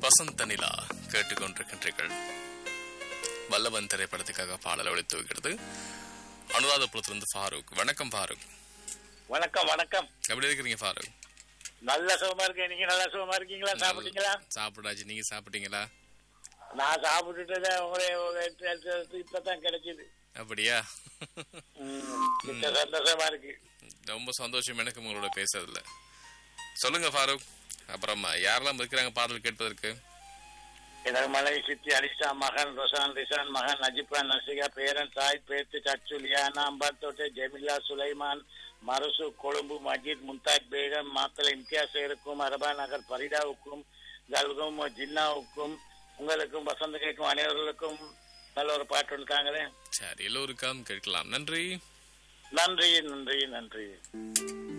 வசந்த நிலா கேட்டுக்கொண்டிருக்கின்றீர்கள் வல்லவன் திரைப்படத்துக்காக பாடல் ஒழித்து வைக்கிறது அனுராதபுரத்திலிருந்து ஃபாரூக் வணக்கம் ஃபாரூக் வணக்கம் வணக்கம் எப்படி இருக்கிறீங்க ஃபாரூக் நல்ல சுகமா இருக்கேன் நீங்க நல்ல சுகமா இருக்கீங்களா சாப்பிட்டீங்களா சாப்பிடாச்சு நீங்க சாப்பிட்டீங்களா நான் சாப்பிட்டுட்டு உங்களே ஒரு எட்டு எட்டு வருஷத்துக்கு இப்பதான் கிடைச்சது அப்படியா ம், மிக்க சந்தோஷமா இருக்கு ரொம்ப சந்தோஷம் எனக்கு உங்களோட பேசுறதுல சொல்லுங்க ஃபாரூக் அப்புறம் யாரெல்லாம் இருக்கிறாங்க பாடல் கேட்பதற்கு எனக்கு மனைவி சித்தி அலிஷா மகன் ரொசான் ரிசான் மகன் நஜிபான் நசிகா பேரன் தாய் பேத்து சச்சு லியானா அம்பாத்தோட்டை ஜெமிலா சுலைமான் மருசு கொழும்பு மஜித் மும்தாஜ் பேகம் மாத்தலை இம்தியாஸ் இருக்கும் அரபா நகர் பரிதாவுக்கும் கல்கும் ஜின்னாவுக்கும் உங்களுக்கும் வசந்த கேட்கும் அனைவர்களுக்கும் நல்ல ஒரு பாட்டு இருக்காங்களே சரி எல்லோருக்கும் கேட்கலாம் நன்றி நன்றி நன்றி நன்றி